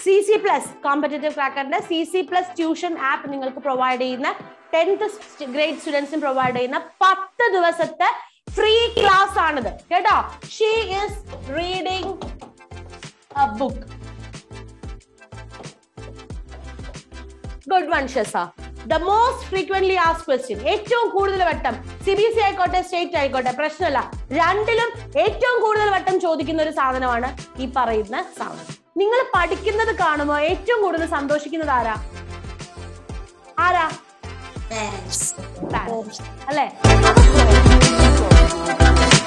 C C plus competitive ക്രാക്കറിന്റെ C C plus tuition app നിങ്ങൾക്ക് provide ചെയ്യുന്ന tenth grade സ്റ്റുഡൻസിന് പ്രൊവൈഡ് ചെയ്യുന്ന പത്ത് ദിവസത്തെ ഫ്രീ ക്ലാസ് ആണിത് കേട്ടോ she is reading a book good one she's the most frequently ആസ് ക്വസ്റ്റ്യൻ ഏറ്റവും കൂടുതൽ വട്ടം സി ബി സി ആയിക്കോട്ടെ സ്റ്റേറ്റ് ആയിക്കോട്ടെ പ്രശ്നമല്ല രണ്ടിലും ഏറ്റവും കൂടുതൽ വട്ടം ചോദിക്കുന്ന ഒരു സാധനമാണ് ഈ പറയുന്ന സാധനം നിങ്ങൾ പഠിക്കുന്നത് കാണുമ്പോൾ ഏറ്റവും കൂടുതൽ സന്തോഷിക്കുന്നത് ആരാ ആരാ Parents. Parents. അല്ലേ